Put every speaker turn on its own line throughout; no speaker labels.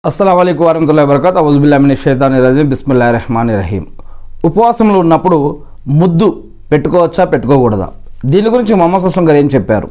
అస్సలం అయికు వరహతుల్లా వరకత్ అవుజుబుల్లామిని షైతాని రజీం బిస్మిల్లా రెహమాన్ రహీం ఉపవాసంలో ఉన్నప్పుడు ముద్దు పెట్టుకోవచ్చా పెట్టుకోకూడదా దీని గురించి మొహమ్మద్ అస్లం గారు ఏం చెప్పారు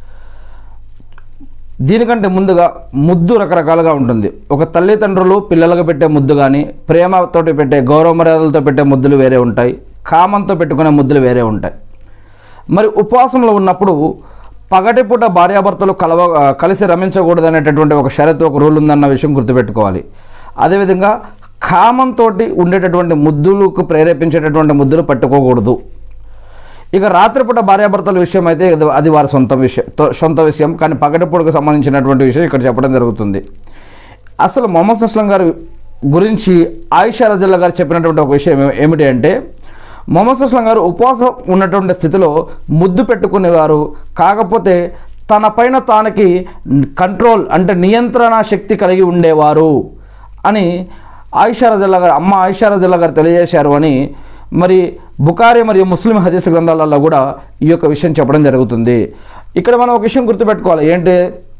దీనికంటే ముందుగా ముద్దు రకరకాలుగా ఉంటుంది ఒక తల్లిదండ్రులు పిల్లలకు పెట్టే ముద్దు కానీ ప్రేమతోటి పెట్టే గౌరవ మర్యాదలతో పెట్టే ముద్దులు వేరే ఉంటాయి కామంతో పెట్టుకునే ముద్దులు వేరే ఉంటాయి మరి ఉపవాసంలో ఉన్నప్పుడు పగటిపూట భార్యాభర్తలు కలవ కలిసి రమించకూడదు అనేటటువంటి ఒక షరతు ఒక రూల్ ఉందన్న విషయం గుర్తుపెట్టుకోవాలి అదేవిధంగా కామంతో ఉండేటటువంటి ముద్దులకు ప్రేరేపించేటటువంటి ముద్దులు పట్టుకోకూడదు ఇక రాత్రిపూట భార్యాభర్తల విషయం అయితే ఇది- అది వారి సొంత విషయం తో- సొంత విషయం కానీ పగటిపూటకు సంబంధించినటువంటి విషయం ఇక్కడ చెప్పడం జరుగుతుంది అసలు మొహమ్మద్ అస్లం గారి గురించి ఆయిషా రజల్లా గారు చెప్పినటువంటి ఒక విషయం ఏ- ఏమిటి అంటే మొహమ్మద్ అస్లం గారు ఉపవాసం ఉన్నటువంటి స్థితిలో ముద్దు పెట్టుకునేవారు కాకపోతే తన పైన తానికి కంట్రోల్ అంటే నియంత్రణ శక్తి కలిగి ఉండేవారు అని ఆయిషా రజల్లా గారు అమ్మ ఆయిషా రజల్లా గారు తెలియజేశారు అని మరి బుకారి మరియు ముస్లిం హదీస్ గ్రంథాలలో కూడా ఈ యొక్క విషయం చెప్పడం జరుగుతుంది ఇక్కడ మనం ఒక విషయం గుర్తుపెట్టుకోవాలి ఏంటి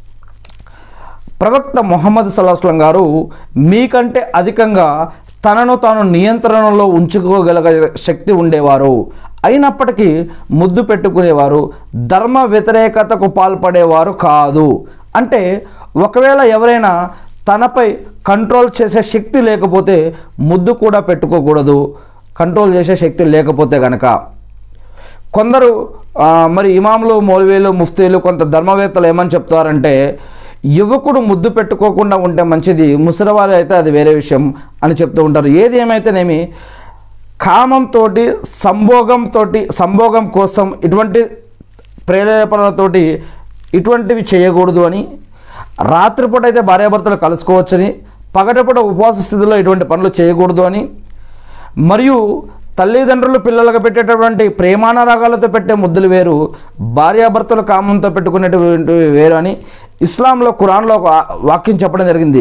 ప్రవక్త మొహమ్మద్ సల్లాహస్లం గారు మీకంటే అధికంగా తనను తాను నియంత్రణలో ఉంచుకోగల శక్తి ఉండేవారు అయినప్పటికీ ముద్దు పెట్టుకునేవారు ధర్మ వ్యతిరేకతకు పాల్పడేవారు కాదు అంటే ఒకవేళ ఎవరైనా తనపై కంట్రోల్ చేసే శక్తి లేకపోతే ముద్దు కూడా పెట్టుకోకూడదు కంట్రోల్ చేసే శక్తి లేకపోతే గనక కొందరు ఆ, మరి ఇమాములు మౌలవీలు ముఫ్తీలు కొంత ధర్మవేత్తలు ఏమని చెప్తారంటే యువకుడు ముద్దు పెట్టుకోకుండా ఉంటే మంచిది ముసలివారు అయితే అది వేరే విషయం అని చెప్తూ ఉంటారు ఏది ఏమైతేనేమి కామంతో సంభోగంతో సంభోగం కోసం ఇటువంటి ప్రేరేపణలతోటి ఇటువంటివి చేయకూడదు అని రాత్రిపూట అయితే భార్యాభర్తలు కలుసుకోవచ్చని పగటిపూట ఉపవాస స్థితిలో ఇటువంటి పనులు చేయకూడదు అని మరియు తల్లిదండ్రులు పిల్లలకు పెట్టేటటువంటి ప్రేమానురాగాలతో పెట్టే ముద్దులు వేరు భార్యాభర్తలు కామంతో పెట్టుకునేటువంటి వేరు అని ఇస్లాంలో ఖురాన్లో ఒక వాక్యం చెప్పడం జరిగింది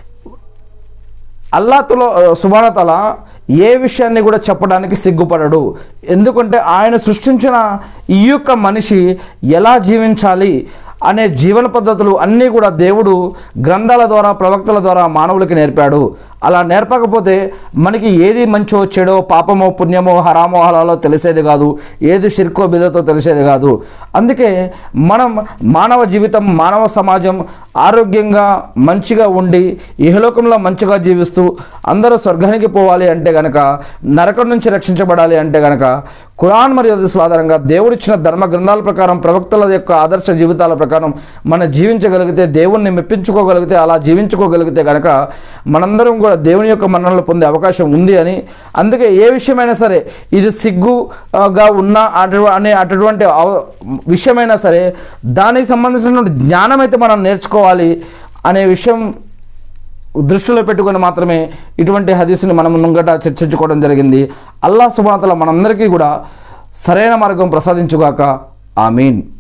అల్లాతులో సుబానతల ఏ విషయాన్ని కూడా చెప్పడానికి సిగ్గుపడడు ఎందుకంటే ఆయన సృష్టించిన ఈ యొక్క మనిషి ఎలా జీవించాలి అనే జీవన పద్ధతులు అన్నీ కూడా దేవుడు గ్రంథాల ద్వారా ప్రవక్తల ద్వారా మానవులకి నేర్పాడు అలా నేర్పకపోతే మనకి ఏది మంచో చెడో పాపమో పుణ్యమో హరామో హలాలో తెలిసేది కాదు ఏది షిర్కో బిదతో తెలిసేది కాదు అందుకే మనం మానవ జీవితం మానవ సమాజం ఆరోగ్యంగా మంచిగా ఉండి ఇహలోకంలో మంచిగా జీవిస్తూ అందరూ స్వర్గానికి పోవాలి అంటే గనక నరకం నుంచి రక్షించబడాలి అంటే గనక ఖురాన్ మరియు హదీసుల ఆధారంగా దేవుడిచ్చిన ధర్మ గ్రంథాల ప్రకారం ప్రవక్తల యొక్క ఆదర్శ జీవితాల ప్రకారం మనం జీవించగలిగితే దేవుణ్ణి మెప్పించుకోగలిగితే అలా జీవించుకోగలిగితే కనుక మనందరం కూడా దేవుని యొక్క మన్ననలు పొందే అవకాశం ఉంది అని అందుకే ఏ విషయమైనా సరే ఇది సిగ్గుగా ఉన్న అటు అనే అటువంటి అవ- విషయమైనా సరే దానికి సంబంధించినటువంటి జ్ఞానం అయితే మనం నేర్చుకోవాలి అనే విషయం దృష్టిలో పెట్టుకొని మాత్రమే ఇటువంటి హదీసుని మనం ముంగట చర్చించుకోవడం జరిగింది అల్లా సుబాతల మనందరికీ కూడా సరైన మార్గం ప్రసాదించుగాక ఆమీన్